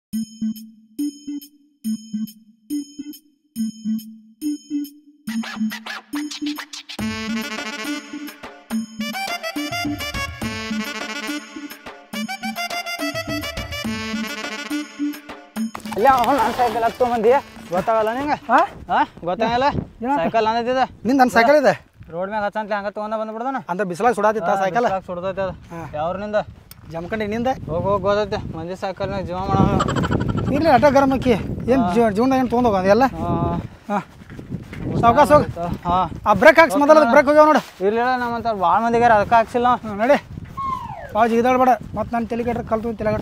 ಅಲ್ಲ ಅವ್ನು ನನ್ನ ಸೈಕಲ್ ಹತ್ಕೊಂಬಂದಿ ಗೊತ್ತಾಗಲ್ಲ ನಿಂಗೆ ಹಾ ಹಾ ಗೊತ್ತಾಗಲ್ಲ ಸೈಕಲ್ ನಂದಿದ್ದ ನಿಂದ ನನ್ನ ಸೈಕಲ್ ಇದೆ ರೋಡ್ ಮ್ಯಾಗ ಹಚ್ಚಂತ ಹಂಗ ತಗೊಂಡ ಬಂದ್ಬಿಡ್ದನ ಅಂತ ಬಿಸಿಲಾಗ ಸುಡಾತಿತ್ತ ಸೈಕಲ್ ಸುಡ್ದೈತೆ ಅದು ಯಾವ್ರಿಂದ ಜಮ್ಕಂಡಿ ನಿಂದ ಹೋಗಿ ಹೋಗಿ ಗೊತ್ತೈತೆ ಮಂದಿ ಸೈಕಲ್ನಾಗ ಜೀವ ಮಾಡೋ ಇರ್ಲಿ ಅಟ ಗರಮಕ್ಕಿ ಏನು ಜೀವನದಾಗ ಏನು ತೊಗೊಂಡೋಗ ಅದೆಲ್ಲ ಹಾಂ ಸಾವ್ಕಾಸ ಹೋಗಿ ಹಾಂ ಆ ಬ್ರೇಕ್ ಹಾಕ್ಸ್ ಮೊದಲ ಬ್ರೇಕ್ ಹೋಗ್ಯಾವ ನೋಡು ಇರ್ಲಿಲ್ಲ ನಮ್ಮಂತ ಭಾಳ ಮಂದಿಗಾರ ಅದಕ್ಕೆ ಹಾಕ್ಸಿಲ್ಲ ನಾವು. ಹ್ಮ್, ನಡಿ ಭಾಳ ಜಿಗಿದಾಡ್ಬೇಡ ಮತ್ತು ನಾನು ತಲೆ ಕೆಟ್ರೆ ಕಲ್ತು ತಲೆಗಟ್ಟು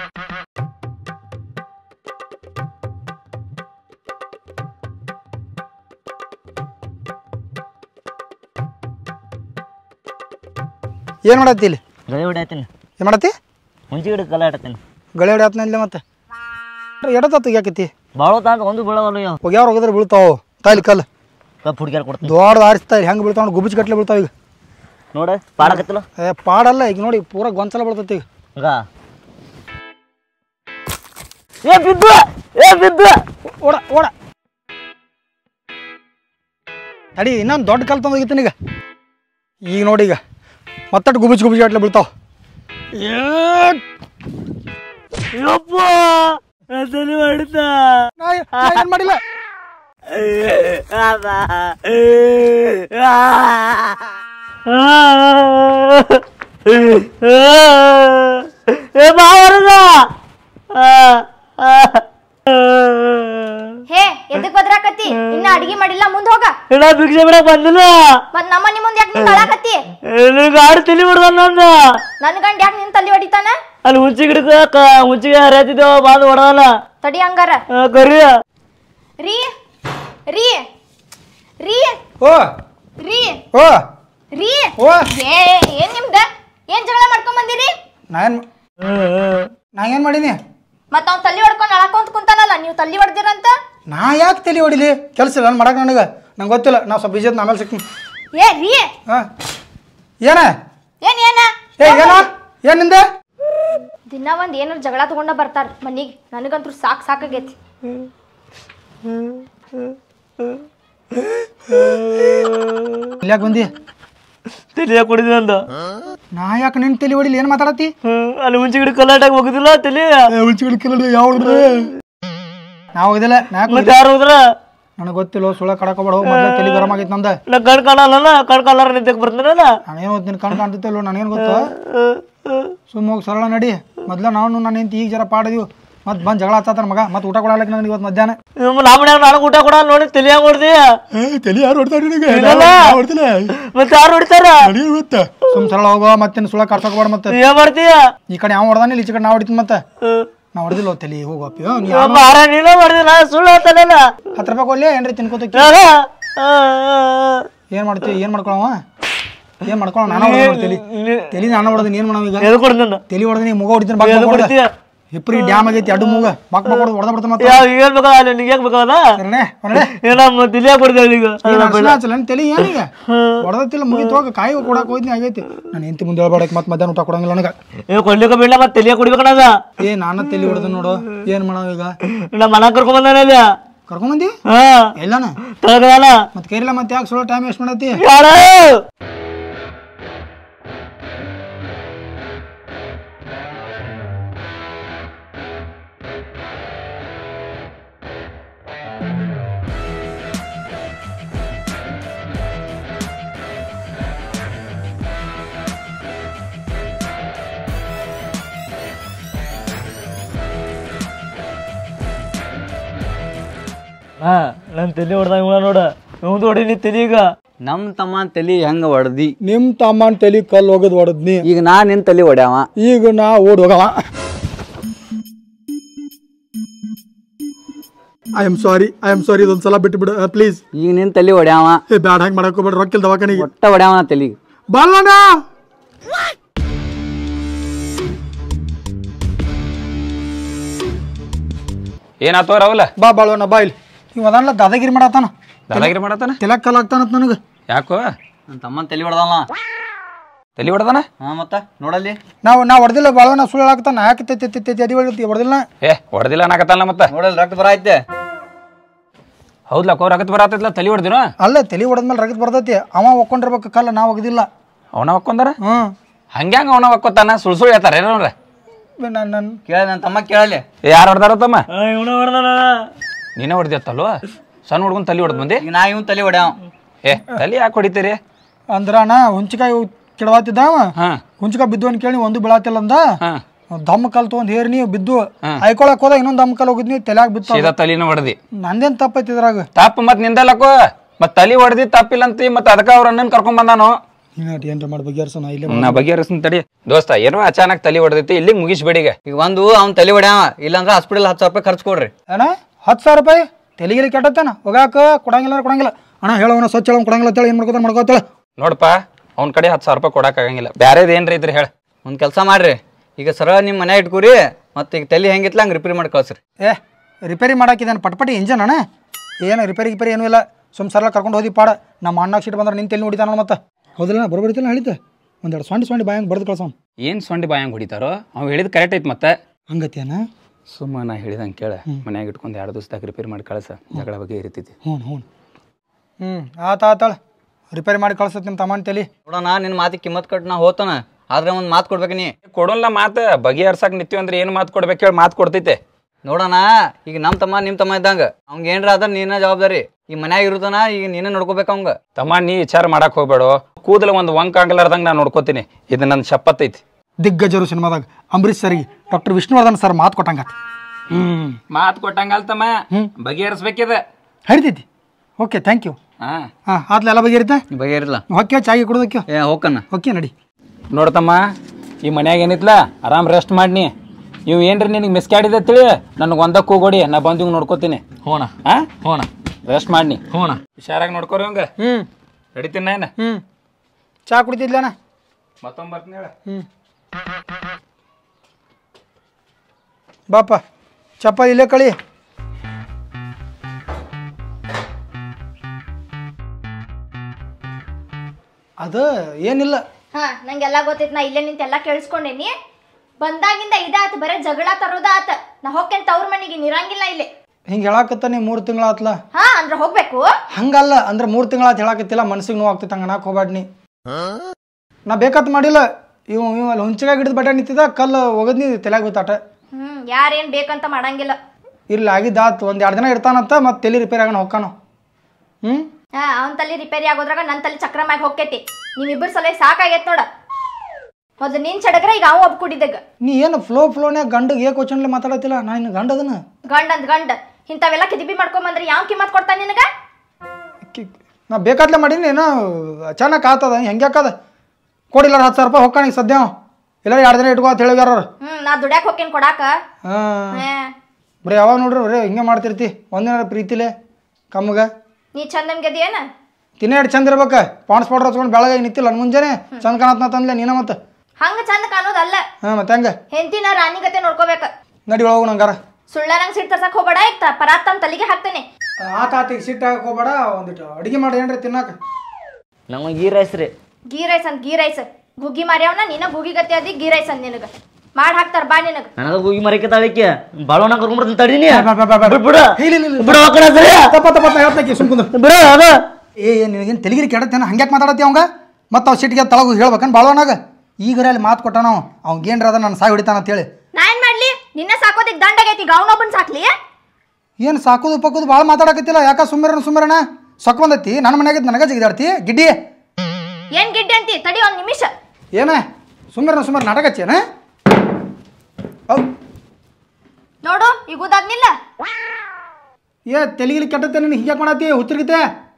ಏನು ಮಾಡತ್ತಿ ಇಲ್ಲಿ ಗಳಿ ಹೊಡ್ಯಾತೀನಿ ಏನು ಮಾಡತ್ತಿ ಮುಂಚೆ ಗಿಡ ಕಲ ಆಡತ್ತೀನಿ ಗಳೆ ಹೊಡ್ಯಾತ್ನ ಇಲ್ಲಿ ಮತ್ತೆ ಎಡತ್ತ ಯಾಕೈತಿ ಭಾಳ ತಾಂತ ಒಂದು ಬೀಳವಲ್ಲ ಇವ್ ಹೋಗ್ಯಾರ ಹೋಗಿದ್ರೆ ಬೀಳ್ತಾವ ತಾಯಿಲಿ ಕಲ್ಲು ಕಪ್ ಹುಡ್ಕ್ಯಾರ ಕೊಡ್ತೀನಿ ದೊಡ್ಡ ಆರಿಸ್ತಾ ಹೆಂಗೆ ಬೀಳ್ತಾವ ಗುಬ್ಬಿಚ್ ಗಟ್ಲೆ ಬೀಳ್ತಾವ ಈಗ ನೋಡ ಪಾಡಕತ್ತಿಲ್ಲ ಏ ಪಾಡಲ್ಲ ಈಗ ನೋಡಿ ಪೂರ ಗೊಂಚಲ ಬೀಳ್ತೈತಿ ಈಗ ಹಂಗ ಏ ಬಿದ್ದು ಏ ಬಿದ್ದು ಓಡ ಓಡ ತಡಿ ಇನ್ನೊಂದು ದೊಡ್ಡ ಕಲ್ ತಂದು ಹೋಗಿತ್ತೀನಿ ಈಗ ಈಗ ನೋಡಿ ಈಗ ಮತ್ತಟ್ಟು ಗುಬಿಚ್ ಗುಬಿಚ್ ಗಟ್ಲೆ ಬೀಳ್ತಾವ ಯಪ್ಪ ತಲೆ ಹೊಡಿತಾ ಏನು ಮಾಡಿಲ್ಲ ಏ ಬಾವರದ ಹೇ ಎದಕ್ ಬದ್ರಾಕತ್ತಿ ಇನ್ನ ಅಡಿಗೆ ಮಾಡಿಲ್ಲ ಮುಂದ್ ಹೋಗ ಇಡ ಭಿಕ್ಷೆ ಬಿಡಕ್ ಬಂದಿಲ್ಲ ಮತ್ ನಮ್ಮ ಮನಿ ಮುಂದ್ ಯಾಕೆ ನಿಂತ ಅಳಾಕತ್ತಿ ನಿನ್ ಗಾಡಿ ತಲಿ ಬಿಡ್ದ ನಂದ ನನ್ ಗಂಡ ಯಾಕೆ ನಿನ್ ತಲ್ಲಿ ಹೊಡಿತಾನ ಅಲ್ಲಿ ಹುಚ್ಚಿ ಗಿಡಕ್ಕ ಹುಚ್ಚಿಗೆ ಹರಿಯತ್ತಿದ್ದೇವ ಬಾದು ಹೊಡವಲ್ಲ ತಡಿ ಹಂಗಾರ ಕರಿ ರೀ ರೀ ರೀ ಓ ರೀ ಓ ರೀ ಓ ಏ ಏನ್ ನಿಮ್ದ ಏನ್ ಜಗಳ ಮಾಡ್ಕೊಂಡ್ ಬಂದಿರಿ ನಾನು ನಾ ಏನು ಮಾಡೀನಿ ಮತ್ತ ಅವ್ನ್ ತಲ್ಲಿ ಹೊಡ್ಕೊಂಡ್ ಅಳಕೊಂತ ಕುಂತಾನಲ್ಲ ನೀವು ತಲ್ಲಿ ಹೊಡ್ದಿರಂತ ನಾ ಯಾಕೆ ತಲೆ ಹೊಡಿಲಿ ಕೆಲಸ ಇಲ್ಲ ನಾನು ಮಾಡಕ್ಕೆ ನನಗೆ ನಂಗೆ ಗೊತ್ತಿಲ್ಲ ನಾವು ಸ್ವಲ್ಪ ಬಿಜಿ ಆಮೇಲೆ ಸಿಗ್ತೀನಿ ಏ ರೀ ಹಾಂ ಏನ ಏನ್ ಏನ ಏ ಏನ ಏನಿಂದ ದಿನ ಒಂದ್ ಏನಾರ ಜಗಳ ತಗೊಂಡ ಬರ್ತಾರ ಮನಿಗ್ ನನಗಂತೂ ಸಾಕ್ ಸಾಕಾಗೈತಿ ಯಾಕೆ ಬಂದಿ ತಲಿಯ ಕುಡಿದ ಅಂದ ನಾ ಯಾಕೆ ನಿನ್ನ ತಲೆ ಹೊಡಿಲಿ ಏನು ಮಾತಾಡತ್ತಿ ಅಲ್ಲಿ ಮುಂಚೆ ಗಿಡ ಕಲಾಟಾಗ ಹೋಗುದಿಲ್ಲ ತಲಿ ಯಾವ ನಾವು ಹೋಗಿದಿಲ್ಲ ನಾ ಯಾಕ್ ಮತ್ತೆ ಯಾರು ಹೋದ್ರ ನನಗೆ ಗೊತ್ತಿಲ್ಲ ಸುಳ್ಳ ಕಡಕೋಬೇಡ ಹೋಗಿ ಮೊದಲೇ ತಲೆ ಗರಂ ಆಗೈತೆ ನಂದ ನಾ ಕಣ್ ಕಾಣಲ್ಲ ಕಣ್ ಕಾಣಾರ ನಿಂತಕ್ ಬರ್ತಾನಲ್ಲ ನಾನೇನು ಓದ್ತೀನಿ ಕಣ್ ಕಾಣ್ತಿತ್ತಲ್ಲ ನನಗೇನು ಗೊತ್ತು ಸುಮ್ಮ ಹೋಗಿ ಸರಳ ನಡಿ ಮೊದ್ಲ ನಾವು ನಾನು ನಿಂತು ಈಗ ಜರ ಪಾಡಿದ್ವಿ ಮತ್ತೆ ಬಂದು ಜಗಳ ಹತ್ತಾನ ಮಗ ಮತ್ತೆ ಊಟ ಕೊಡಲಿಕ್ಕೆ ನನಗೆ ಇವತ್ತು ಮಧ್ಯಾಹ್ನ ನಮ್ಮ ಮನ್ಯಾಗ ನನಗೆ ಊಟ ಕೊಡ ನೋಡಿ ತಲಿಯಾಗ ಹೊಡ್ದಿ ತಲೆ ಯಾರು ಹೊಡ್ತಾರೆ ಇಲ್ಲಲ್ಲ. ಮತ್ತೆ ಯಾರು ಹೊಡಿತಾರ ಸುಮ್ ಸರಳ ಹೋಗೋ ಮತ್ತೇನು ಸುಳ್ಳ ಕರ್ಸೋಕೋಬೇಡ ಮತ್ತೆ ಏನ್ ಮಾಡ್ತೀಯ ಈ ಕಡೆ ಯಾವ ಹೊಡ್ದಾನಿಲ್ಲ ಈಚೆ ಕಡೆ ನಾ ಹೊಡಿತೀನಿ ಮತ್ತೆ ನಾ ಹೊಡೆದಿಲ್ಲ ತಲೆ ಹೋಗೋ ಅಪ್ಪಿ ನೀ ಮಾರ ನೀನ ಮಾಡಿದ ನಾ ಸುಳ್ಳು ಹೇಳ್ತಾನಲ್ಲ ಹತ್ತು ರೂಪಾಯಿ ಕೊಡ್ಲಿ ಏನ್ರಿ ತಿನ್ಕೋತ ಏನ್ ಮಾಡ್ತೀವಿ ಏನ್ ಮಾಡ್ಕೊಳವ ಏನ್ ಮಾಡ್ಕೊಳ ನಾನು ಹೊಡೆದ ತಲಿ ತಲಿ ನಾನು ಹೊಡೆದಿನಿ ಏನ್ ಮಾಡವ ಈಗ ಎದು ಕೊಡ್ದ ತಲಿ ಹೊಡೆದಿನಿ ಮುಗ ಹೊಡಿತೀನಿ ಬಾಕ್ ಎದು ಬಾಕ್ ಹೊಡ್ದ. ಕೊಡ್ತೀಯ ಹಿಪ್ರಿ ಡ್ಯಾಮ್ ಆಗೈತಿ ಅಡ್ಡು ಮೂಗ ಬಾಕ್ ಬಾಕ್ ಹೊಡೆದು ಹೊಡೆದ ಬಿಡ್ತಾನೆ ಮತ್ತೆ ಯಾವ ಏನ್ ಬೇಕಲ್ಲ ಅಲ್ಲಿ ನಿಂಗೆ ಬೇಕಲ್ಲ ಸರಿನೇ ಹೊರಡೆ ಏನಮ್ಮ ತಲಿಯಾಗ ಕೊಡ್ತೇವೆ ಈಗ ಹಚ್ಚಲ್ಲ ತಲಿ ಏನೀಗ ಹೊಡೆದತ್ತಿಲ್ಲ ಮುಗಿತು ಹೋಗ ಕಾಯಿ ಕೊಡಕ್ ಹೋಯ್ತೀನಿ ಆಗೈತಿ ನಾನು ಎಂತಿ ಮುಂದೆ ಹೇಳ್ಬೇಡಕ್ಕೆ ಮತ್ತೆ ಮಧ್ಯಾಹ್ನ ಊಟ ಕೊಡಂಗಿಲ್ಲ ನನಗೆ ಏ ಕೊಡ್ಲಿಕ್ಕೆ ಬಿಡ್ಲ ಮತ್ತೆ ತಲಿಯಾಗ ಕುಡಿಬೇಕಣ್ಣದ ಏ ನಾನು ತಲಿ ಹೊಡೆದ ನೋಡು ಏನ್ ಮಾಡವ ಈಗ ನಮ್ಮ ಮನ ಕರ್ಕೊಂಡ್ ಬಂದಾನ ಕರ್ಕೊಂಬಂದಿ ಹಾ ಎಲ್ಲಾನ ತಗದಾನ ಮತ್ತೆ ಕೈರಿಲ್ಲ ಮತ್ತೆ ಯಾಕೆ ಸುಳ್ಳು ಟೈಮ್ ವೇಸ್ಟ್ ಮಾಡತ್ತಿ ಯಾರ ಹಾ ನನ್ ತಲಿ ಹೊಡ್ದಾಗ ಇವಳ ನೋಡ ಇವಂದು ಹೊಡಿನಿ ತಲಿ ಈಗ ನಮ್ಮ ತಮ್ಮ ತಲಿ ಹೆಂಗ ಹೊಡ್ದಿ ನಿಮ್ ತಮ್ಮನ್ ತಲಿ ಕಲ್ಲು ಹೋಗದ್ ಹೊಡೆದ್ನಿ ಈಗ ನಾ ನಿನ್ ತಲಿ ಹೊಡ್ಯಾವ ಈಗ ನಾ ಓಡ್ ಹೋಗವ I am sorry I am sorry ಇದೊಂದ್ಸಲ ಬಿಟ್ಟು ಬಿಡು ಪ್ಲೀಸ್ ಈಗ ನಿನ್ ತಲಿ ಹೊಡ್ಯಾವ ಏ ಬ್ಯಾಡ ಹಂಗೆ ಮಾಡಕ್ ಹೋಗ್ಬೇಡ ರೊಕ್ಕಿಲ್ ದವಾಖಾನಿಗೆ ಒಟ್ಟ ಹೊಡ್ಯಾವ ತಲಿ ಬಾಲಣ್ಣ ಏನಾತೋ ರಾಹುಲ ಬಾ ಬಾಳವಣ್ಣ ಬಾ ಇಲ್ಲಿ ಇವ್ ಅದನ್ಲ ದಾದಾಗಿರಿ ಮಾಡತ್ತಾನ ದಾದಾಗಿರಿ ಮಾಡತ್ತಾನ ತಿಲಕ್ ಕಲ್ ಆಗ್ತಾನತ್ ನನಗೆ ಯಾಕೋ ನನ್ನ ತಮ್ಮನ ತಲಿ ಹೊಡ್ದಲ್ಲ ತಲೆ ಹೊಡೆದನ ಹಾ ಮತ್ತ ನೋಡಲ್ಲಿ ನಾವು ನಾ ಹೊಡೆದಿಲ್ಲ ಬಾಳವನ ಸುಳ್ಳು ಹಾಕ್ತಾನ ಯಾಕೆ ತೆತ್ತಿ ತೆತ್ತಿ ತೆದಿ ಹೊಡೆದಿಲ್ಲ ಏ ಹೊಡೆದಿಲ್ಲ ಅನ್ನಕತ್ತಲ್ಲ ಮತ್ತೆ ನೋಡಲ್ಲಿ ರಕ್ತ ಬರ ಐತೆ ಹೌದ್ಲ ಕೋ ರಗತ್ ಬರತ್ತೈತ್ಲ ತಲೆ ಹೊಡೆದಿನ ಅಲ್ಲ ತಲೆ ಹೊಡೆದ್ಮೇಲೆ ರಗತ್ ಬರ್ತೈತಿ ಅವ ಒಕ್ಕೊಂಡಿರ್ಬೇಕು ಕಲ್ಲ ನಾ ಒಗದಿಲ್ಲ ಅವನ ಹೊಕ್ಕೊಂದಾರ ಹ್ಞೂ ಹಂಗ್ಯಾಂಗ ಅವನ ಹೊಕ್ಕೋತಾನ ಸುಳ್ ಸುಳ್ಳು ಹೇಳ್ತಾರ ಏನವ್ರ ನಾನು ನನ್ನ ಕೇಳ ನನ್ನ ತಮ್ಮ ಕೇಳಲಿ ಯಾರು ಹೊಡೆದಾರ ತಮ್ಮ ಇವನ ಹೊಡೆದಾನ ನೀನೇ ಹೊಡೆದಿತ್ತಲ್ವ ಸಣ್ಣ ಹುಡ್ಗನ್ ತಲೆ ಹೊಡೆದ್ ಬಂದಿ ಈಗ ನಾ ಇವ್ನ ತಲೆ ಹೊಡ್ಯಾವ ಏ ತಲೆ ಯಾಕೆ ಹೊಡಿತೀರಿ ಅಂದ್ರ ನಾ ಹುಂಚಿಕಾಯಿ ಕೆಡವಾತಿದ್ದಾವ ಹಾ ಹುಂಚಿಕಾಯಿ ಬಿದ್ದು ಅಂತ ಕೇಳಿ ಒಂದು ಬೀಳಾತಿಲ್ಲ ಅಂದ ಹಾ ದಮ್ ಕಲ್ ತೊಗೊಂಡ್ ಹೇರ್ನಿ ಬಿದ್ದು ಆಯ್ಕೊಳಕ್ ಹೋದ ಇನ್ನೊಂದ್ ದಮ್ ಕಲ್ ಹೋಗಿದ್ನಿ ತಲ್ಯಾಗ ಬಿತ್ತು ಸೀದಾ ತಲಿನ ಹೊಡೆದಿ ನಂದೇನ್ ತಪ್ಪೈತಿ ಇದ್ರಾಗ ತಪ್ಪ ಮತ್ ನಿಂದಲ್ಲಕೋ ಮತ್ ತಲಿ ಹೊಡೆದಿ ತಪ್ಪಿಲ್ಲಂತಿ ಮತ್ ಅದಕ್ಕ ಅವ್ರ ಅಣ್ಣನ್ ಕರ್ಕೊಂಡ್ ಬಂದಾನು ನೀನು ಏನ್ರ ಮಾಡಿ ಬಗೆಹರ್ಸ ನಾ ಇಲ್ಲೇ ನಾ ಬಗೆಹರಿಸ್ತೀನಿ ತಡಿ ದೋಸ್ತ ಏನೋ ಅಚಾನಕ್ ತಲಿ ಹೊಡೆದೈತಿ ಇಲ್ಲಿ ಮುಗಿಸ್ಬೇಡಿ ಈಗ ಈಗ ಒಂದು ಅವ್ನ ತಲೆ ಹೊಡ್ಯಾವ ಇಲ್ಲಾಂದ್ರೆ ಹಾಸ್ಪಿಟಲ್ ಹತ್ತು ಸಾವಿರ ರೂಪಾಯಿ ಖರ್ಚು ಕೊಡ್ರಿ ಅಣ್ಣ ಹತ್ತು ಸಾವಿರ ರೂಪಾಯಿ ತೆಲಿಗಿಲಿ ಕೆಟ್ಟತ್ತೇನ ಹೋಗಾಕ ಕೊಡಂಗಿಲ್ಲ ಅಂದ್ರೆ ಕೊಡಂಗಿಲ್ಲ ಅಣ್ಣ ಹೇಳವನ ಸ್ವಚ್ಛ ಹೇಳೋನ್ ಕೊಡಂಗಿಲ್ಲ ಅಂತೇಳಿ ಏನು ಮಾಡ್ಕೋತಾನೆ ಮಾಡ್ಕೋತಾಳೆ ನೋಡಪ್ಪ ಅವ್ನ ಕಡೆ ಹತ್ತು ಸಾವಿರ ರೂಪಾಯಿ ಕೊಡಕ್ ಆಗಂಗಿಲ್ಲ ಬ್ಯಾರೇದ್ ಏನ್ರಿ ಇದ್ರಿ ಹೇಳ ಒಂದು ಕೆಲಸ ಮಾಡ್ರಿ ಈಗ ಸರಳ ನಿಮ್ಮ ಮನೆ ಇಟ್ಕೂರಿ ಮತ್ತೆ ಈಗ ತಲೆ ಹೆಂಗಿತ್ಲ ಹಂಗೆ ರಿಪೇರಿ ಮಾಡಿ ಕಳ್ಸ್ರಿ ಏ ರಿಪೇರಿ ಮಾಡಾಕಿದ್ದಾನೆ ಪಟ್ಪಟಿ ಇಂಜನ್ ಅಣ್ಣ ಏನು ರಿಪೇರಿ ಗಿಪೇರಿ ಏನೂ ಇಲ್ಲ ಸುಮ್ ಸರಳ ಕರ್ಕೊಂಡು ಹೋದಿ ಪಾಡ ನಮ್ಮ ಅಣ್ಣಾಗ ಸಿಟ್ಟು ಬಂದ್ರೆ ನಿಂತ ಎಲ್ಲಿ ನೋಡಿತಾನ ಮತ್ತೆ ಹೌದಿಲ್ಲ ಬರೋಬರಿತಿಲ್ಲ ಹೇಳಿದ್ದೆ ಒಂದೆರಡು ಸೊಂಡಿ ಸೊಂಡಿ ಬಾಯಂಗೆ ಬಡ್ದು ಕಳ್ಸೋನ್ ಏನ್ ಸೊಂಡಿ ಬಾಯಂಗ್ ಹೊಡಿತಾರೋ ಅವ್ ಹೇಳಿದ್ ಕರೆಕ್ಟ್ ಐತ್ ಮತ್ತೆ ಹಂಗತಿಯನ ಸುಮ್ಮ ನಾ ಹೇಳಿದಂಗೆ ಕೇಳ ಮನ್ಯಾಗ ಇಟ್ಕೊಂಡು ಎರಡು ದಿವಸದಾಗ ರಿಪೇರ್ ಮಾಡಿ ಕಳ್ಸ ಜಗಳ ಬಗ್ಗೆ ಇರ್ತೈತಿ ಹ್ಞೂ ಹ್ಞೂ ಹ್ಞೂ ಆತ ಆತಾಳ ರಿಪೇರಿ ಮಾಡಿ ಕಳ್ಸತ್ ನಿಮ್ಮ ತಮ್ಮನ ತಲಿ ನೋಡೋಣ ನಿನ್ನ ಮಾತಿಗೆ ಕಿಮ್ಮತ್ ಕಟ್ಟು ನಾ ಹೋತಾನ ಆದ್ರೆ ಒಂದು ಮಾತು ಕೊಡ್ಬೇಕು ನೀ ಕೊಡೋಲ್ಲ ಮಾತು ಬಗೆಹರ್ಸಕ್ ನಿಂತೀವಿ ಅಂದ್ರೆ ಏನು ಮಾತು ಕೊಡ್ಬೇಕು ಹೇಳಿ ಮಾತು ಕೊಡ್ತೈತೆ ನೋಡೋಣ ಈಗ ನಮ್ಮ ತಮ್ಮ ನಿಮ್ಮ ತಮ್ಮ ಇದ್ದಂಗ ಅವ್ನಿಗೆ ಏನ್ರ ಆದ್ರೆ ನೀನ ಜವಾಬ್ದಾರಿ ಈ ಮನ್ಯಾಗ ಇರುತ್ತಾನ ಈಗ ನೀನೇ ನೋಡ್ಕೋಬೇಕು ಅವಂಗ ತಮ್ಮ ನೀ ವಿಚಾರ ಮಾಡಕ್ ಹೋಗ್ಬೇಡ ಕೂದಲ ಒಂದು ವಂಕ ಆಗಲಾರ್ದಂಗೆ ನಾನು ನೋಡ್ಕೋತೀನಿ ಇದು ನನ್ನ ಶಪತ್ತೈತಿ ದಿಗ್ಗಜರು ಸಿನಿಮಾದಾಗ ಅಂಬರೀಶ್ ಸರಿಗೆ ಡಾಕ್ಟರ್ ವಿಷ್ಣುವರ್ಧನ್ ಸರ್ ಮಾತು ಕೊಟ್ಟಂಗತ್ತೆ ಹ್ಞೂ ಮಾತು ಕೊಟ್ಟಂಗಲ್ ತಮ್ಮ ಬಗೆಹರಿಸ್ಬೇಕಿದೆ ಹಿಡಿತೈತಿ ಓಕೆ ಥ್ಯಾಂಕ್ ಯು ಹಾ ಹಾಂ ಆತ್ಲ ಎಲ್ಲ ಬಗೆಹರಿತಾ ಬಗೆಹರಿಲ್ಲ ಹೊಕ್ಕೆ ಚಾಗಿ ಕುಡ್ದಕ್ಕೆ ಏ ಹೋಗ್ಕನ್ನ ಓಕೆ ನಡಿ ನೋಡ್ತಮ್ಮ ಈ ಮನ್ಯಾಗ ಏನಿತ್ಲ ಆರಾಮ್ ರೆಸ್ಟ್ ಮಾಡ್ನಿ ಇವ್ ಏನ್ರಿ ನಿನಗೆ ಮಿಸ್ಕ್ಯಾಡಿದೆ ತಿಳಿ ನನಗೆ ಒಂದಕ್ಕೆ ಹೋಗೋಡಿ ನಾ ಬಂದು ಇವ್ನ ನೋಡ್ಕೋತೀನಿ ಹೋಣ ಹಾ ಹೋಣ ರೆಸ್ಟ್ ಮಾಡ್ನಿ ಹೋಣ ಹುಷಾರಾಗಿ ನೋಡ್ಕೋರಿ ಹಂಗ ಹ್ಞೂ ನಡಿತೀನಿ ನಾನು ಹ್ಞೂ ಚಾ ಕುಡಿತಿದ್ಲಣ್ಣ ಮತ್ತೊಮ್ಮೆ ಬರ್ತೀನಿ ಹೇಳ ಹ್ಞೂ ಬಾಪ ಚಪ್ಪಲ್ ಇಲ್ಲೇ ಕಳಿ ಅದು ಏನಿಲ್ಲ ಹಾ ನಂಗೆಲ್ಲ ಗೊತ್ತೈತ್ ನಾ ಇಲ್ಲೇ ನಿಂತ ಎಲ್ಲ ಕೇಳಿಸ್ಕೊಂಡೇನಿ ಬಂದಾಗಿಂದ ಇದಾತ್ ಬರೇ ಜಗಳ ತರೋದ ಆತ ನಾ ಹೋಗ್ತೇನೆ ತವ್ರ ಮನೆಗೆ ನಿರಂಗಿಲ್ಲ ಇಲ್ಲಿ ಹಿಂಗೆ ಹೇಳಾಕತ್ತ ನೀ ಮೂರು ತಿಂಗಳಾತ್ಲ ಹಾ ಅಂದ್ರೆ ಹೋಗ್ಬೇಕು ಹಂಗಲ್ಲ ಅಂದ್ರೆ ಮೂರು ತಿಂಗಳಾತ್ ಹೇಳಾಕತ್ತಿಲ್ಲ ಮನ್ಸಿಗೆ ನೋವು ಆಗ್ತೈತೆ ಹಂಗೆ ನಾಕ್ ಹೋಗ್ಬೇಡ ನೀ ನಾ ಬೇಕತ್ ಮಾಡಿಲ್ಲ ಇವ್ ಇವ್ ಅಲ್ಲಿ ಹುಂಚಿಗೆ ಗಿಡದ ಬಟ್ಟೆ ನಿಂತಿದ್ದ ಕಲ್ಲು ಒಗದ್ನಿ ತಲೆಯಾಗ ಬಿತ್ತಾಟ ಹ್ಮ್ ಯಾರೇನ್ ಬೇಕಂತ ಮಾಡಂಗಿಲ್ಲ ಇರ್ಲಿ ಆಗಿದ್ದಾತ್ ಒಂದು ಎರಡು ದಿನ ಇರ್ತಾನಂತ ಮತ್ತೆ ತಲೆ ರಿಪೇರಿ ಆಗೋಣ ಹೊಕ್ಕಾನು ಹ್ಞೂ ಹಾ ಅವನ್ ತಲೆ ರಿಪೇರಿ ಆಗೋದ್ರಾಗ ನನ್ ತಲೆ ಚಕ್ರ ಮ್ಯಾಗ ಹೋಗ್ತೈತಿ ನಿಮ್ಮಿಬ್ಬರ ಸಲ ಸಾಕಾಗೈತ್ ನೋಡ ಮೊದ್ಲು ನೀನ್ ಚಡಗ್ರ ಈಗ ಅವ ಒಪ್ಕೊಂಡಿದ್ದಾಗ ನೀ ಏನು ಫ್ಲೋ ಫ್ಲೋನ್ಯಾಗ ಗಂಡಗೆ ಏಕ ವಚನಲೆ ಮಾತಾಡತ್ತಿಲ್ಲ ನಾನು ಇನ್ನು ಗಂಡ ಅದನ್ನ ಗಂಡ ಅಂದ್ ಗಂಡ ಇಂಥವೆಲ್ಲ ಕಿದಿಬಿ ಮಾಡ್ಕೊಂಬಂದ್ರೆ ಯಾವ ಕಿಮ್ಮತ್ ಕೊಡ್ತಾನ ನಿನಗ ಕಿ- ನಾ ಬೇಕಾದ್ಲೆ ಮಾಡೀನಿ ಏನೋ ಅಚಾನಕ್ ಆತದ ಹೆಂಗೆ ಆಕದ ಕೊಡಿಲ್ಲ ಹತ್ತು ಸಾವಿರ ರೂಪಾಯಿ ಹೊಕ್ಕಾನ ಈಗ ಸದ್ಯ ಅವ. ಇಲ್ಲ ಎರಡು ದಿನ ಇಟ್ಕೋ ಅಂತ ಹೇಳಿದಾರ ಅವ್ರು ಹ್ಮ್ ನಾ ದುಡ್ಯಾಕ್ ಹೋಗ್ತೇನೆ ಕೊಡಾಕ ಹಾಂ ಹಾ ಬರೀ ಯಾವಾಗ ನೋಡ್ರಿ ಬರೀ ಹಿಂಗೆ ಮಾಡ್ತಿರ್ತಿ ಒಂದಿನ ಪ್ರೀತಿಲೆ ಕಮ್ಮಗ ನೀ ಚಂದ ನಮ್ಗೆದಿ ಏನ ತಿನ್ನ ಎರಡು ಚಂದ ಇರ್ಬೇಕು ಪಾಣ್ಸ್ ಪೌಡ್ರ್ ಹಚ್ಕೊಂಡು ಬೆಳಗಾಗಿ ನಿಂತಿಲ್ಲ ನನ್ ಮುಂಜಾನೆ ಚಂದ ಕಾಣತ್ನ ತಂದ್ಲೆ ನೀನ ಮತ್ತೆ ಹಂಗ ಚಂದ ಕಾಣೋದಲ್ಲ ಹಾಂ ಮತ್ತೆ ಹೆಂಗೆ ಹೆಂಡತಿನ ರಾಣಿ ಗತೆ ನೋಡ್ಕೋಬೇಕ ನಡಿ ಒಳಗು ನಂಗಾರ ಸುಳ್ಳರಂಗ್ ಸಿಟ್ ತರ್ಸಕ್ ಹೋಗ್ಬೇಡ ಈಗ ಪರಾತ್ ತಮ್ಮ ತಲೆಗೆ ಹಾಕ್ತೇನೆ ಆತ ಆತ ಈಗ ಸಿಟ್ಟು ಹಾಕಕ್ ಹೋಗ್ಬೇಡ ಒಂದಿಟ್ಟು ಅಡಿಗೆ ಮಾಡಿ ಏನ್ರಿ ತಿನ್ನಾಕ ನಮಗೆ ಗೀ ರೈಸ್ ರೀ ಗೀ ರೈಸ್ ಅಂತ ಗೀ ರೈಸ್ ಗುಗ್ಗಿ ಮಾರ್ಯಾವನ ನೀನ ಗುಗಿ ಗತಿ ಅದಿ ಗೀ ರೈಸ್ ಅಂತ ನಿನಗ ಮಾಡಿ ಹಾಕ್ತಾರ ಬಾ ನಿನಗ ನನಗ ಹೋಗಿ ಮರಕ್ಕೆ ತಾಳಿಕೆ ಬಾಳೋಣ ಕರ್ಕೊಂಡ್ಬಿಡ್ತೀನಿ ತಡೀನಿ ಬಾ, ಬಾ, ಬಾ, ಬಾ. ಬಿಡು ಇಲ್ಲ, ಇಲ್ಲ, ಇಲ್ಲ. ಬಿಡು ಆ ಕಡೆ ಸರಿ ತಪ್ಪ ತಪ್ಪ ನಾ ಹೇಳ್ತಕ್ಕೆ ಸುಮ್ ಕುಂದ್ರು ಬಿಡು ಅದು ಏ ನಿನಗೇನು ತೆಲಿಗಿರಿ ಕೆಡತ್ತೇನ ಹಂಗ್ಯಾಕೆ ಮಾತಾಡತ್ತಿ ಅವಂಗ ಮತ್ತು ಅವ್ ಸಿಟ್ಟಿಗೆ ತಳಗ ಹೇಳ್ಬೇಕನ್ ಬಾಳವನಾಗ ಈಗರ ಅಲ್ಲಿ ಮಾತು ಕೊಟ್ಟ ನಾವು ಅವ್ಗೆ ಏನ್ರ ಅದ ನಾನು ಸಾಯ್ ಹೊಡಿತಾನ ಅಂತೇಳಿ ನಾ ಏನ್ ಮಾಡ್ಲಿ ನಿನ್ನ ಸಾಕೋದಿಕ್ ದಂಡಗೈತಿ ಗೌನೊಬ್ಬನ್ ಸಾಕ್ಲಿ ಏನು ಸಾಕೋದು ಪಕ್ಕೋದು ಭಾಳ ಮಾತಾಡಕತ್ತಿಲ್ಲ ಯಾಕ ಸುಮ್ಮಿರಣ ಸುಮ್ಮಿರಣ ಸೊಕ್ಕ ಬಂದೈತಿ ನನ್ನ ಮನ್ಯಾಗಿದ್ದು ನನಗೆ ಜಿಗಿದಾಡ್ತಿ ಗಿಡ್ಡಿ ಏನ್ ಗಿಡ್ಡಿ ಅಂತಿ ತಡಿ ಒಂದ್ ನಿಮಿಷ ಏನ ಸುಮ್ಮಿರಣ ಸುಮ್ಮರ ನಾಟಕ ಹಚ್ಚೇನ ಅವ್ ನೋಡು ಈಗ ಉದಾದ್ನಿಲ್ಲ ಏ ತೆಲಿಗಿಲಿ ಕೆಟ್ಟತ್ತೆ ನೀನು ಹಿಂಗ್ಯಾಕೆ ಮಾಡತ್ತಿ ಹುಚ್ಚರಿಗಿತೆ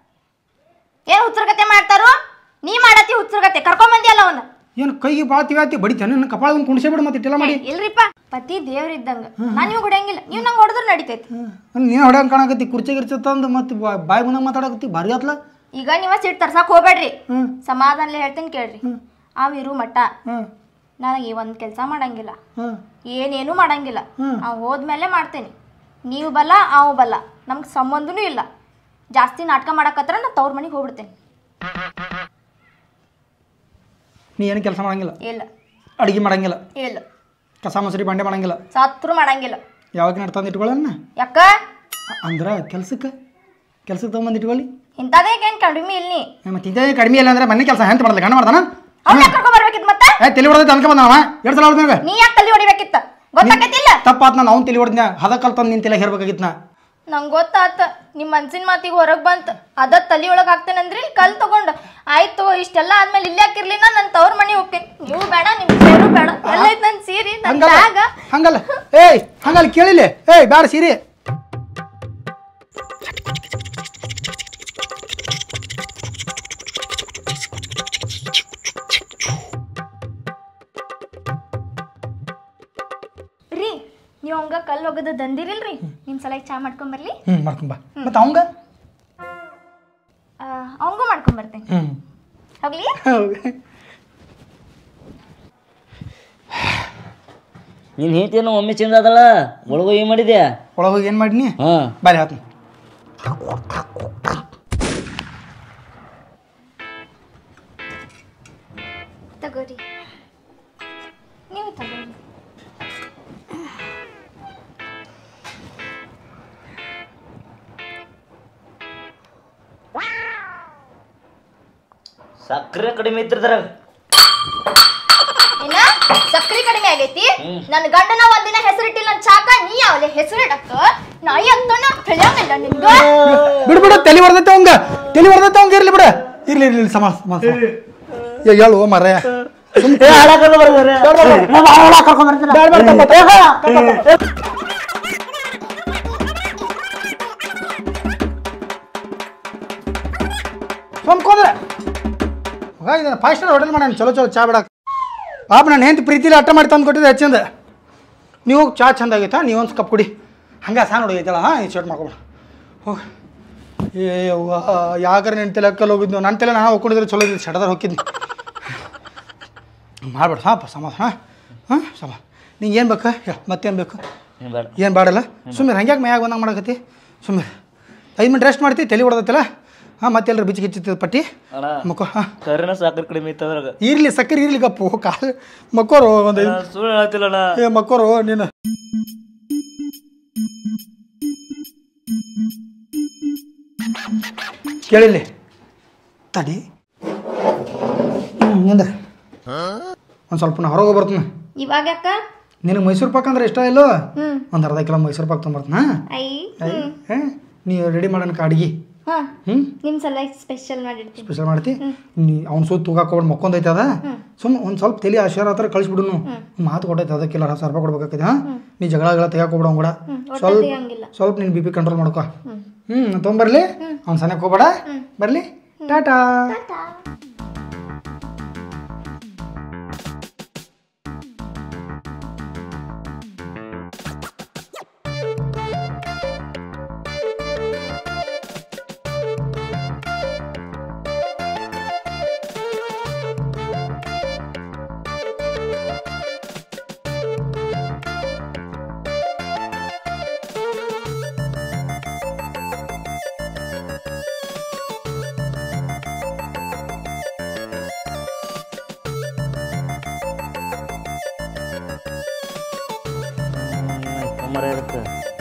ಏನ್ ಹುಚ್ಚರ್ಗತೆ ಮಾಡ್ತಾರು ನೀ ಮಾಡತಿ ಹುಚ್ಚರ್ಗತೆ ಕರ್ಕೊಂಡ್ ಅಲ್ಲ ಅವನ್ನ ಏನು ಕೈಗೆ ಭಾಳ ತಿವಾತಿ ಬಡಿತಾನೆ ನನ್ನ ಕಪಾಳ ಕುಣಿಸೇ ಬಿಡು ಮತ್ತೆ ಇಟ್ಟೆಲ್ಲ ಮಾಡಿ ಇಲ್ರಿಪ್ಪ ಪತಿ ದೇವ್ರಿದ್ದಂಗ ನಾನ್ ನೀವು ಹೊಡೆಯಂಗಿಲ್ಲ ನೀವು ನಂಗೆ ಹೊಡೆದ್ರು ನಡಿತೈತಿ ನೀನು ಹೊಡ್ಯಂಗೆ ಕಾಣಕತ್ತಿ ಕುರ್ಚಿ ಗಿರ್ಚಿ ತಂದು ಮತ್ತೆ ಬಾಯಿ ಬಂದಾಗ ಮಾತಾಡಕತ್ತಿ ಭಾರಿ ಆತ್ಲ ಈಗ ನೀವ ಸಿಟ್ ತರ್ಸಕ್ ಹೋಗ್ಬೇಡ್ರಿ ಹ್ಮ್. ಸಮಾಧಾನಲೆ ಹೇಳ್ತೀನಿ ಕೇಳ್ರಿ ಅವ್ ಇರು ಮಟ್ಟ ಹ್ಞೂ ನನಗೆ ಒಂದ್ ಕೆಲಸ ಮಾಡಂಗಿಲ್ಲ ಹ್ಞೂ ಏನೇನು ಮಾಡಂಗಿಲ್ಲ ಅವ್ ಹೋದ್ಮೇಲೆ ಮಾಡ್ತೇನೆ ನೀವು ಬಲ್ಲ ಅವ್ ಬಲ್ಲ ನಮ್ಗೆ ಸಂಬಂಧನೂ ಇಲ್ಲ ಜಾಸ್ತಿ ನಾಟಕ ಮಾಡಕತ್ರ ನಾ ತವ್ರ ಮನೆಗೆ ಹೋಗ್ಬಿಡ್ತೇನೆ ನೀ ಏನು ಕೆಲಸ ಮಾಡಂಗಿಲ್ಲ ಇಲ್ಲ ಅಡುಗೆ ಮಾಡಂಗಿಲ್ಲ ಇಲ್ಲ ಕಸ ಮೊಸರಿ ಬಂಡೆ ಮಾಡಂಗಿಲ್ಲ ಸತ್ರು ಮಾಡಂಗಿಲ್ಲ ಯಾವಾಗ ನಡ್ತಂದು ಇಟ್ಕೊಳ್ಳೋಣ ಯಾಕ ಅಂದ್ರೆ ಕೆಲ್ಸಕ್ಕೆ ಕೆಲ್ಸಕ್ಕೆ ತೊಗೊಂಬಂದು ಇಟ್ಕೊಳ್ಳಿ ಇಂಥದೇಕೇನ್ ಕಡಿಮೆ ಇಲ್ಲಿ ಮತ್ತೆ ಇದೇ ಕಡಿಮೆ ಇಲ್ಲ ಅಂದ್ರೆ ಮನೆ ಕೆಲಸ ಹೆಂತ ಮಾಡಲ್ಲ ಗಂಡ ಮಾಡ್ತಾನ ಅವ್ನ ಕರ್ಕೊಂಡ್ ಬರ್ಬೇಕಿತ್ ಮತ್ತೆ ಏ ತಲೆ ಹೊಡೆದೈತೆ ಅನ್ಕ ಬಂದವ ಎರಡು ಸಲ ಹೊಡೆದಾಗ ನೀ ಯಾಕೆ ತಲೆ ಹೊಡಿಬೇಕಿತ್ತ ಗೊತ್ತಾಕೈತಿಲ್ಲ ತಪ್ಪಾತ್ ನಾನು ಅವ್ನು ತಲೆ ಹೊಡೆದ್ನ ಹದ ಕಲ್ತಂದು ನಿನ್ ತಲೆ ಹೇರ್ಬೇಕಾಗಿತ್ತು ನಾ ನಂಗೆ ಗೊತ್ತಾತ ನಿಮ್ಮ ಮನ್ಸಿನ ಮಾತಿಗೆ ಹೊರಗೆ ಬಂತ ಅದ ತಲಿ ಒಳಗೆ ಹಾಕ್ತೇನಂದ್ರಿ ಕಲ್ ತಗೊಂಡ ಆಯ್ತು ಇಷ್ಟೆಲ್ಲ ಆದ್ಮೇಲೆ ಇಲ್ಲೇ ಹಾಕಿರ್ಲಿ ನಾ ನನ್ನ ತವ್ರ ಮನೆ ಹೋಗ್ತೀನಿ ನೀವು ಬೇಡ ನಿಮ್ ಸೇರು ಬೇಡ ಎಲ್ಲೈತ್ ನನ್ನ ಸೀರೆ ನನ್ನ ಹಂಗಲ್ಲ ಬ್ಯಾಗ ಹಂಗಲ್ಲ ಏಯ್ ಹಂಗಲ್ಲ ಕೇಳಿಲ್ಲ ಏಯ್ ಬ್ಯಾಡ ಸೀರೆ ರೀ ನೀವು ಹಂಗ ಕಲ್ ಒಗದ ದಂದಿರಿಲ್ರಿ ನಿಮ್ ಸಲ ಚಾ ಮಾಡ್ಕೊಂಬರ್ಲಿ ಹ್ಞೂ ಮಾಡ್ಕೊಂಬ ಮತ್ತೆ ಅವಂಗ ಅವಂಗೂ ಮಾಡ್ಕೊಂಬರ್ತೇನೆ ಹ್ಞೂ ಹೋಗ್ಲಿ ನಿನ್ನ ಹೆಂಡತಿಯನ್ನು ಒಮ್ಮೆ ಚೇಂಜ್ ಆದಳ ಒಳಗು ಏನು ಮಾಡಿದ್ಯಾ ಒಳಗೋಗಿ ಏನು ಮಾಡಿನಿ ಹಾಂ ಬಾರಿ ಆತು ತಗೋರಿ ನೀವು ತಗೋರಿ ಸಕ್ಕರೆ ಕಡಿಮೆ ಇತ್ತಿರ್ತಾರ ಏನ ಸಕ್ರಿ ಕಡಿಮೆ ಆಗೈತಿ ನನ್ನ ಗಂಡನ ಒಂದಿನ ಹೆಸರಿಟ್ಟಿಲ್ಲ ನನ್ ಚಾಕ ನೀ ಯಾವಲೆ ಹೆಸರಿಡಕ್ಕ ನಾಯಿ ಅಂತನ ತಿಳಿಯಂಗಿಲ್ಲ ನಿನ್ಗ ಬಿಡು ಬಿಡು ತಲೆ ಹೊಡೆದೈತೆ ಅವಂಗ ತಲೆ ಹೊಡೆದೈತೆ ಅವಂಗ ಇರ್ಲಿ ಬಿಡು ಇರ್ಲಿ ಇರ್ಲಿ ಸಮ ಸಮ ಏ ಹೇಳು ಮರಯ್ಯ ಸೊಮ್ಕೋದ್ರೆ ಮಗ ಇದನ್ನ ಫೈವ್ ಸ್ಟಾರ್ ಹೋಟೆಲ್ ಮಾಡೋಣ ಚಲೋ ಚಲೋ ಚಾ ಬಿಡಕ್ಕೆ ಪಾಪ ನಾನು ಹೆಂತ ಪ್ರೀತಿಲಿ ಅಟ್ಟ ಮಾಡಿ ತಂದು ಕೊಟ್ಟಿದ್ದೆ ಹೆಚ್ಚಿಂದ ನೀವು ಚಾ ಚಂದ ಆಗೈತಾ ನೀವು ಒಂದು ಕಪ್ ಕುಡಿ ಹಂಗೆ ಸಹ ನೋಡಿ ಐತಲ್ಲ ಹಾಂ ಈ ಶರ್ಟ್ ಮಾಡ್ಕೊಬೇಡ ಹೋಗಿ ಏ ಅವ್ವ ಯಾಕರೆ ನಿನ್ನ ತಲೆ ಕಲ್ ಹೋಗಿದ್ನು ನನ್ನ ತಲೆ ನಾನು ಹೋಗ್ಕೊಂಡಿದ್ರೆ ಚಲೋ ಇದ್ದು ಸಡದಾರ ಹೋಗಿದ್ನಿ ಮಾಡ್ಬೇಡ ಹಾಂ ಸಮಾಧಾನ ಹಾಂ ಹಾಂ ಸಮ ನಿಂಗೆ ಏನು ಬೇಕಾ ಹೇಳು ಮತ್ತೇನು ಬೇಕು ಬೇಡ ಏನು ಬಾಡಲ್ಲ ಸುಮ್ಮನೆ ಹಂಗ್ಯಾಕೆ ಮೈಯಾಗ ಬಂದಂಗೆ ಮಾಡಕತ್ತಿ ಸುಮ್ಮನೆ ಐದು ಮಿನಿಟ್ ರೆಸ್ಟ್ ಮಾಡ್ತಿ ತಲೆ ಹೊಡೆದತ್ತಲ್ಲ ಹಾಂ ಮತ್ತೆಲ್ಲರೂ ಬಿಚ್ಚಿ ಗಿಚ್ಚಿತ್ತದ ಪಟ್ಟಿ ಅಣ್ಣ ಮಕ್ಕೋ ಹಾಂ ಕರಿನ ಸಕ್ಕರೆ ಕಡಿಮೆ ಇತ್ತು ಅದ್ರಾಗ ಇರ್ಲಿ ಸಕ್ಕರೆ ಇರ್ಲಿ ಗಪ್ಪು ಕಾಲು ಮಕ್ಕೋರು ಒಂದು ಐದು ಸುಳ್ಳು ಹೇಳ್ತಿಲ್ಲ ಅಣ್ಣ ಏ ಮಕ್ಕೋರು ನೀನು ಕೇಳಿಲ್ಲಿ ತಡಿ ಹ್ಞೂ ನಿಂದ್ರ ಒಂದು ಸ್ವಲ್ಪ ನಾ ಹೊರಗೆ ಬರ್ತೀನಿ ಇವಾಗ ಯಾಕ ನಿನಗೆ ಮೈಸೂರು ಪಾಕ್ ಅಂದ್ರೆ ಇಷ್ಟ ಇಲ್ಲೋ ಹ್ಮ್ ಒಂದು ಅರ್ಧ ಕಿಲೋ ಮೈಸೂರು ಪಾಕ್ ತೊಗೊಂಬರ್ತೀನಿ ಹಾಂ ಐ ಹಾಂ ನೀವು ರೆಡಿ ಮಾಡೋಣ ಅಡ್ಗೆ ಹಾ ಹ್ಞೂ ನಿಮ್ ಸಲ ಸ್ಪೆಷಲ್ ಮಾಡಿರ್ತೀನಿ ಸ್ಪೆಷಲ್ ಮಾಡ್ತಿ ನೀ ಅವ್ನ ಸುತ್ತ ತೂಗಾಕೋಬಿಟ್ಟು ಮಕ್ಕೊಂದೈತೆ ಅದ ಸುಮ್ಮ ಒಂದು ಸ್ವಲ್ಪ ತಲೆ ಆಶೀರ್ವಾದ ಹತ್ರ ಕಳಿಸ್ಬಿಡುನು ಮಾತು ಕೊಟ್ಟೈತೆ ಅದಕ್ಕೆಲ್ಲ ಹತ್ತು ಸಾವಿರ ರೂಪಾಯಿ ಕೊಡ್ಬೇಕಾಗಿದೆ ಹಾಂ ನೀ ಜಗಳ ಗಳ ತೆಗಿಯಾಕೋಬಿಡ ಅವ್ನ ಕೂಡ ಸ್ವಲ್ಪ ತೆಗಿಯಂಗಿಲ್ಲ. ಸ್ವಲ್ಪ ನೀನು ಬಿ ಪಿ ಕಂಟ್ರೋಲ್ ಮಾಡ್ಕೊ ಹ್ಞೂ ತೊಗೊಂಬರ್ಲಿ ಅವ್ನು ಸನಕ್ಕೆ ಹೋಗ್ಬೇಡ ಬರಲಿ ಟಾಟಾ ಕಮ್ಮರ ಇರುತ್ತೆ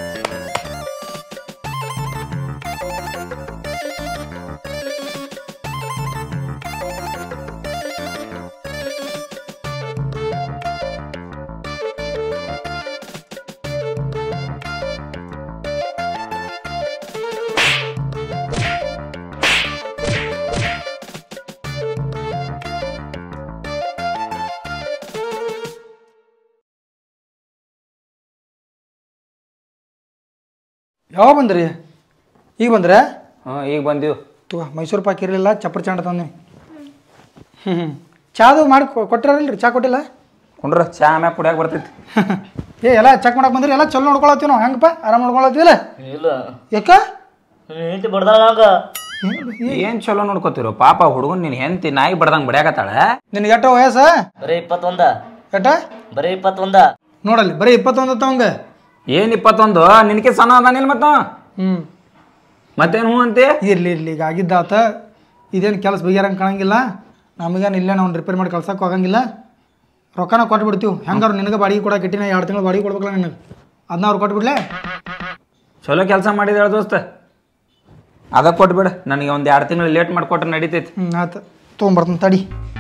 ಯಾವಾಗ ಬಂದ್ರಿ ಈಗ ಬಂದ್ರೆ ಹಾಂ ಈಗ ಬಂದೀವಿ ತಗೋ ಮೈಸೂರು ಪಾಕ್ ಇರಲಿಲ್ಲ ಚಪ್ಪರ್ ಚಾಂಡ ತಂದೆ ಹ್ಞೂ ಹ್ಞೂ ಚಾದು ಮಾಡಿ ಕೊಟ್ಟಿರಲ್ರಿ ಚಾ ಕೊಟ್ಟಿಲ್ಲ ಕುಂಡ್ರ ಚಾ ಮ್ಯಾಗ ಕುಡಿಯಾಕ ಬರ್ತೈತಿ ಏ ಎಲ್ಲ ಚೆಕ್ ಮಾಡಕ್ಕೆ ಬಂದ್ರಿ ಎಲ್ಲ ಚಲೋ ನೋಡ್ಕೊಳತ್ತೀವಿ ನಾವು ಹೆಂಗಪ್ಪ ಆರಾಮ್ ನೋಡ್ಕೊಳತ್ತೀವಿಲ್ಲ ಇಲ್ಲ ಯಾಕ ಹೆಂಡತಿ ಬಡ್ದಾಳ ನಂಗ ಏನು ಚಲೋ ನೋಡ್ಕೋತಿರೋ ಪಾಪ ಹುಡುಗನ್ ನೀನು ಹೆಂತಿ ನಾಯಿ ಬಡ್ದಂಗೆ ಬಡ್ಯಾಕತ್ತಾಳ ನಿನಗೆ ಎಟ್ಟ ವಯಸ್ಸ ಬರೀ ಇಪ್ಪತ್ತೊಂದ ಎಟ್ಟ ಬರೀ ಇಪ್ಪತ್ತೊಂದ ನೋಡಲ್ಲಿ ಬರೀ ಇಪ್ಪತ್ತೊಂದು ಅವಂಗ ಏನು ಇಪ್ಪತ್ತೊಂದು ನಿನಗೆ ಸಣ್ಣ ಅದಾನಿಲ್ಲ ಮತ್ತು ಹ್ಞೂ ಮತ್ತೇನು ಹ್ಞೂ ಅಂತೆ ಇರ್ಲಿ ಇರ್ಲಿ ಈಗ ಆಗಿದ್ದಾತ ಇದೇನು ಕೆಲಸ ಬಗೆಹರಂಗೆ ಕಾಣಂಗಿಲ್ಲ ನಮಗೇನು ಇಲ್ಲೇ ನಾವು ರಿಪೇರ್ ಮಾಡಿ ಕಳ್ಸಕ್ಕೆ ಹೋಗಂಗಿಲ್ಲ ರೊಕ್ಕನ ಕೊಟ್ಟು ಬಿಡ್ತೀವಿ ಹೆಂಗಾರು ನಿನಗೆ ಬಾಡಿಗೆ ಕೊಡಕ್ಕೆ ಇಟ್ಟಿನ ಎರಡು ತಿಂಗಳು ಬಾಡಿಗೆ ಕೊಡ್ಬೇಕಲ್ಲ ನಿನಗೆ ಅದನ್ನ ಅವ್ರು ಕೊಟ್ಬಿಡ್ಲೆ ಚಲೋ ಕೆಲಸ ಮಾಡಿದ ದೋಸ್ತ ಅದ ಕೊಟ್ಬಿಡ ನನಗೆ ಒಂದು ಎರಡು ತಿಂಗಳು ಲೇಟ್ ಮಾಡಿಕೊಟ್ರೆ ನಡೀತೈತಿ ಹ್ಞೂ ಆಯ್ತು ತೊಗೊಂಬರ್ತೀನಿ ತಡಿ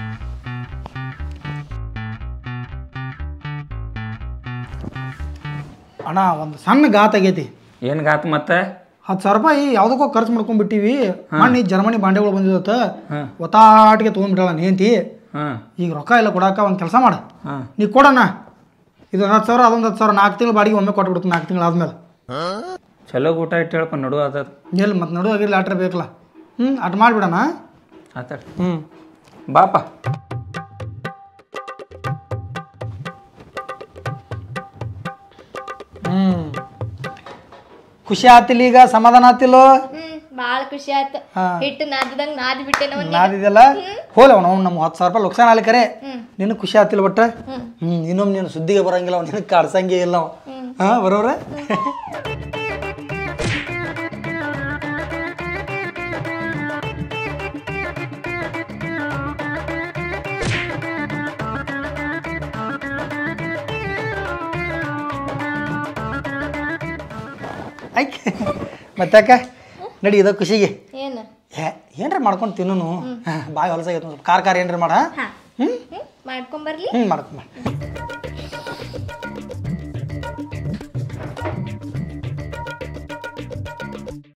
ಅಣ್ಣ ಒಂದು ಸಣ್ಣ ಗಾತ್ ಆಗೈತಿ ಏನು ಗಾತು ಮತ್ತೆ ಹತ್ತು ಸಾವಿರ ರೂಪಾಯಿ ಯಾವುದಕ್ಕೋ ಖರ್ಚು ಮಾಡ್ಕೊಂಡ್ಬಿಟ್ಟಿವಿ ಮಣ್ಣಿ ಜರ್ಮನಿ ಬಾಂಡೆಗಳು ಬಂದಿದ್ದತ್ತ ಒತ್ತಾಟಿಗೆ ತೊಗೊಂಡ್ಬಿಟ್ಟಳ ನೇಂತಿ ಹಾಂ ಈಗ ರೊಕ್ಕ ಎಲ್ಲ ಕೊಡಾಕ ಒಂದು ಕೆಲಸ ಮಾಡು ಹಾಂ ನೀ ಕೊಡಣ್ಣ ಇದು ಹತ್ತು ಸಾವಿರ ಅದೊಂದು ಹತ್ತು ಸಾವಿರ ನಾಲ್ಕು ತಿಂಗಳು ಬಾಡಿಗೆ ಒಮ್ಮೆ ಕೊಟ್ಬಿಡ್ತೀನಿ ನಾಲ್ಕು ತಿಂಗಳು ಆದ್ಮೇಲೆ ಚಲೋ ಊಟ ಇಟ್ಟು ಹೇಳ್ಪ ನಡು ಅದ ಎಲ್ಲಿ ಮತ್ತೆ ನಡುವಾಗಿರ್ಲಿ ಆಟ್ರ ಬೇಕಲ್ಲ ಹ್ಞೂ ಅಟ್ ಮಾಡಿಬಿಡಣ ಆತ ಹ್ಞೂ ಬಾಪ ಹ್ಞೂ ಖುಷಿ ಆತಿಲ್ಲ ಈಗ ಸಮಾಧಾನ ಆತಿಲ್ಲೋ ಹ್ಮ್ ಬಾಳ ಖುಷಿ ಆಯ್ತು ಹಾ. ಹಿಟ್ಟು ನಾದಿದಂಗ್ ನಾದಿ ಬಿಟ್ಟೆ ನಾವು ನಾದಿದೆಲ್ಲ ಹೋಲ ಅವನು ನಮ್ಮ ಹತ್ತು ಸಾವಿರ ರೂಪಾಯಿ ಲುಕ್ಸಾನ್ ಆಲಿ ಕರೆ ನಿನಗೆ ಖುಷಿ ಆತಿಲ್ಲ ಬಟ್ ಹ್ಞೂ ಇನ್ನೊಮ್ಮೆ ನೀನು ಸುದ್ದಿಗೆ ಬರಂಗಿಲ್ಲ ಅವ್ನು ನಿನಗೆ ಕಾಡ್ಸಂಗೆ ಇಲ್ಲ ಅವ ಹಾಂ ಬರೋವ್ರೆ ಆಯ್ಕೆ ಮತ್ತಾಕ ನಡಿ ಇದ ಖುಷಿಗೆ ಏನ್ ಏ ಏನ್ರ ಮಾಡ್ಕೊಂಡು ತಿನ್ನು ಬಾಯಿ ಹೊಲಸಾಗೈತೆ ಸ್ವಲ್ಪ ಖಾರ ಖಾರ ಏನ್ರ ಮಾಡ ಹಾ ಹ್ಞೂ ಹ್ಮ್ ಮಾಡ್ಕೊಂಬರ್ಲಿ ಹ್ಞೂ ಮಾಡ್ಕೊಂಬ